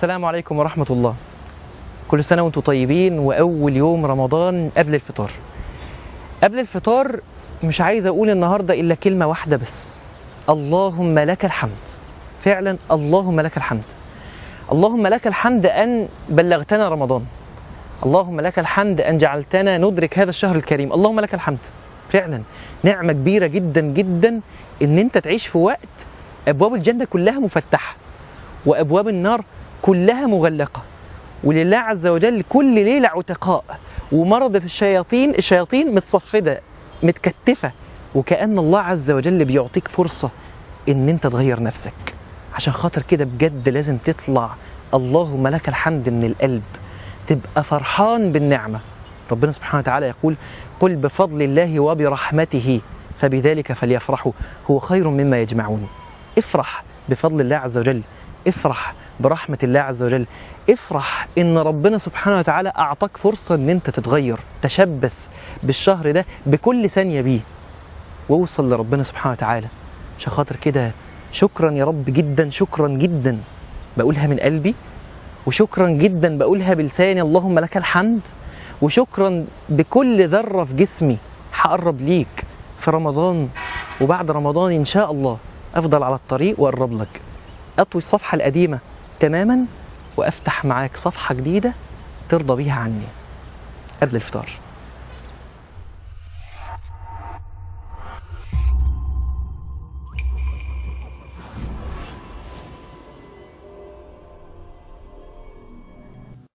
السلام عليكم ورحمة الله كل سنة وانتم طيبين وأول يوم رمضان قبل الفطار قبل الفطار مش عايز أقول النهاردة إلا كلمة واحدة بس اللهم لك الحمد فعلا اللهم لك الحمد اللهم لك الحمد أن بلغتنا رمضان اللهم لك الحمد أن جعلتنا ندرك هذا الشهر الكريم اللهم لك الحمد فعلا نعمة كبيرة جدا جدا إن أنت تعيش في وقت أبواب الجنة كلها مفتحة وأبواب النار كلها مغلقة ولله عز وجل كل ليلة عتقاء ومرضة الشياطين الشياطين متصفدة متكتفة وكأن الله عز وجل بيعطيك فرصة إن أنت تغير نفسك عشان خاطر كده بجد لازم تطلع اللهم لك الحمد من القلب تبقى فرحان بالنعمة ربنا سبحانه وتعالى يقول قل بفضل الله وبرحمته فبذلك فليفرحوا هو خير مما يجمعون افرح بفضل الله عز وجل افرح برحمة الله عز وجل افرح ان ربنا سبحانه وتعالى اعطاك فرصة ان انت تتغير تشبث بالشهر ده بكل ثانية بيه واوصل لربنا سبحانه وتعالى عشان خاطر كده شكرا يا رب جدا شكرا جدا بقولها من قلبي وشكرا جدا بقولها بلساني اللهم لك الحمد وشكرا بكل ذرة في جسمي هقرب ليك في رمضان وبعد رمضان إن شاء الله أفضل على الطريق وأقرب لك أطوي الصفحة القديمة تماما وأفتح معاك صفحة جديدة ترضى بيها عني قبل الفطار